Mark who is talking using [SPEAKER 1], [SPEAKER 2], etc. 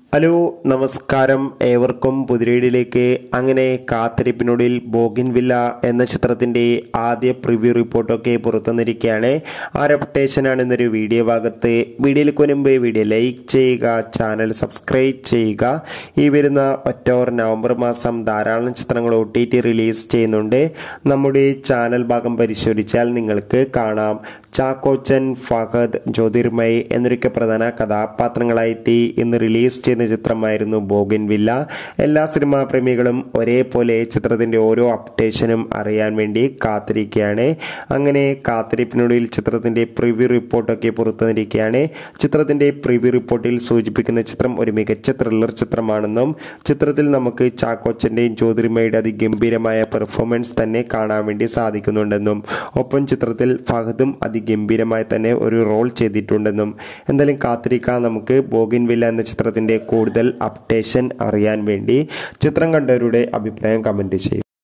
[SPEAKER 1] hello നമസ്കാരം ഏവർക്കും പുതിരയിലേക്ക് അങ്ങനെ കാത്തിരിപ്പിനൊടുവിൽ ബോഗിൻ വില്ല എന്ന ചിത്രത്തിൻ്റെ ആദ്യ പ്രിവ്യൂ റിപ്പോർട്ടൊക്കെ പുറത്തുനിന്നിരിക്കുകയാണ് ആ റെപ്യൂട്ടേഷനാണ് ഇന്നൊരു വീഡിയോ ഭാഗത്ത് വീഡിയോയിലേക്ക് മുൻപ് വീഡിയോ ലൈക്ക് ചെയ്യുക ചാനൽ സബ്സ്ക്രൈബ് ചെയ്യുക ഈ വരുന്ന ഒക്ടോബർ നവംബർ മാസം ധാരാളം ചിത്രങ്ങൾ ഒ ടി ടി റിലീസ് ചെയ്യുന്നുണ്ട് നമ്മുടെ ചാനൽ ഭാഗം പരിശോധിച്ചാൽ നിങ്ങൾക്ക് കാണാം ചാക്കോച്ചൻ ഫഹദ് ജ്യോതിർമയ് എന്നൊക്കെ പ്രധാന കഥാപാത്രങ്ങളായെത്തി ഇന്ന് റിലീസ് ചെയ്യുന്ന ചിത്രമായിരുന്നു ബോഗിൻ വില്ല എല്ലാ സിനിമാ പ്രേമികളും ഒരേപോലെ ചിത്രത്തിൻ്റെ ഓരോ അപ്ഡേഷനും അറിയാൻ വേണ്ടി കാത്തിരിക്കുകയാണ് അങ്ങനെ കാത്തിരിപ്പിനൊടുവിൽ ചിത്രത്തിൻ്റെ പ്രിവ്യൂ റിപ്പോർട്ടൊക്കെ പുറത്തുവന്നിരിക്കുകയാണ് ചിത്രത്തിൻ്റെ പ്രിവ്യൂ റിപ്പോർട്ടിൽ സൂചിപ്പിക്കുന്ന ചിത്രം ഒരു മികച്ച ത്രില്ലർ ചിത്രമാണെന്നും ചിത്രത്തിൽ നമുക്ക് ചാക്കോച്ചൻ്റെയും ജ്യോതിർമയുടെ അതിഗംഭീരമായ പെർഫോമൻസ് തന്നെ കാണാൻ വേണ്ടി സാധിക്കുന്നുണ്ടെന്നും ഒപ്പം ചിത്രത്തിൽ ഫഹദും അതിഗംഭീരമായി തന്നെ ഒരു റോൾ ചെയ്തിട്ടുണ്ടെന്നും എന്തായാലും കാത്തിരിക്കാം നമുക്ക് ബോഗിൻ വില്ല എന്ന ചിത്രത്തിൻ്റെ കൂടുതൽ അപ്ഡേഷൻ അറിയാൻ വേണ്ടി ചിത്രം കണ്ടവരുടെ അഭിപ്രായം കമൻറ്റ് ചെയ്യും